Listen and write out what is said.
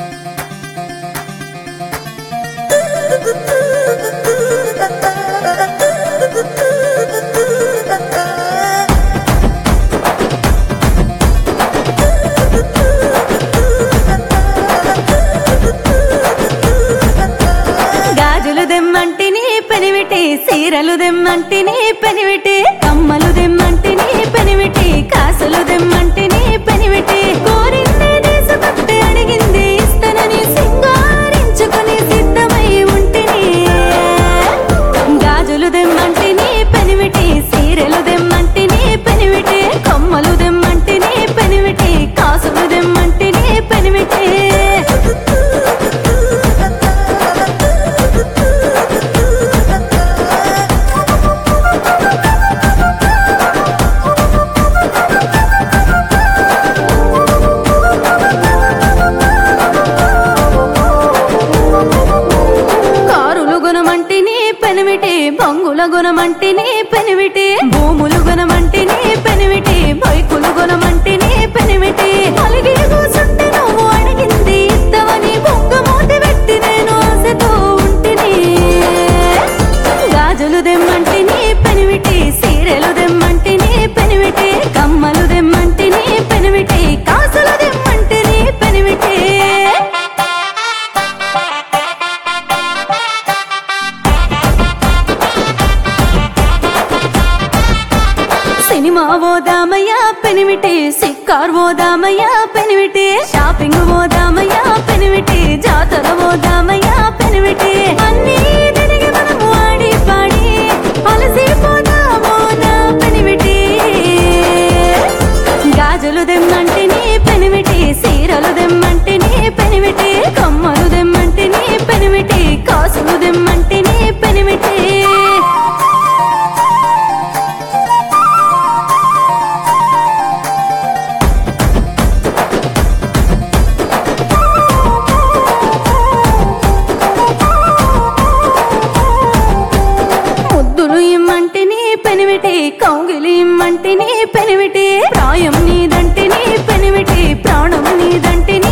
గాజులు దెమ్మంటిని పెనివిటి సీరలు దెమ్మంటిని పెనివిటి కమ్మలు దెమ్మంటిని పెనివిటి కాసులు దెమ్మంటిని పెనివిటి కోరింది తీసుకొస్తే అడిగింది ఇస్తానని సింగారించుకొని సిద్ధమై ఉంటిని గాజులు దెమ్మంటిని పెనివిటి సీరెలు దెమ్మంటిని పెనివిటి కమ్మలు దెమ్మంటిని పెనివిటి కాసులు దెమ్మంటిని పెనివిటి కారులు గుణమంటిని పెనిమిటి బంగుల గుణమంటిని పెనిమిటి భూములు గుణమంటిని పెనిమిటి బైకులు గుణమంటిని పెనిమిటి అలిగి కూసుంటే నువ్వు అడిగింది ఇద్దవని బొంగమూతి పెట్టి నేను ఆశతో ఉంటిని గాజులు దెమ్మంటిని పెనిమిటి సీరెలు దెమ్మంటిని పెనిమిటి కమ్మలు దెమ్మంటిని పెనిమిటి కాసులు దెమ్మంటిని పెనిమిటి సినిమా ఓదామయ్య పెనిమిటి సిక్కార్ ఓదామయ్య పెనిమిటి షాపింగ్ ఓదామయ్య పెనిమిటి జాతర ఓదామయ్య పెనిమిటి అన్నీ తిరిగి మనము ఆడి పాడి అలసిపోదామో నా పెనిమిటి గాజులు దెమ్మంటిని పెనిమిటి సీరలు దెమ్మంటిని పెనిమిటి కమ్మలు దెమ్మంటిని పెనిమిటి కాసులు దెమ్మంటిని పెనిమిటి ముద్దులు ఇమ్మంటిని పెనిమిటి కౌగిలి ఇమ్మంటిని పెనిమిటి ప్రాయం నీదంటిని పెనిమిటి ప్రాణం నీదంటిని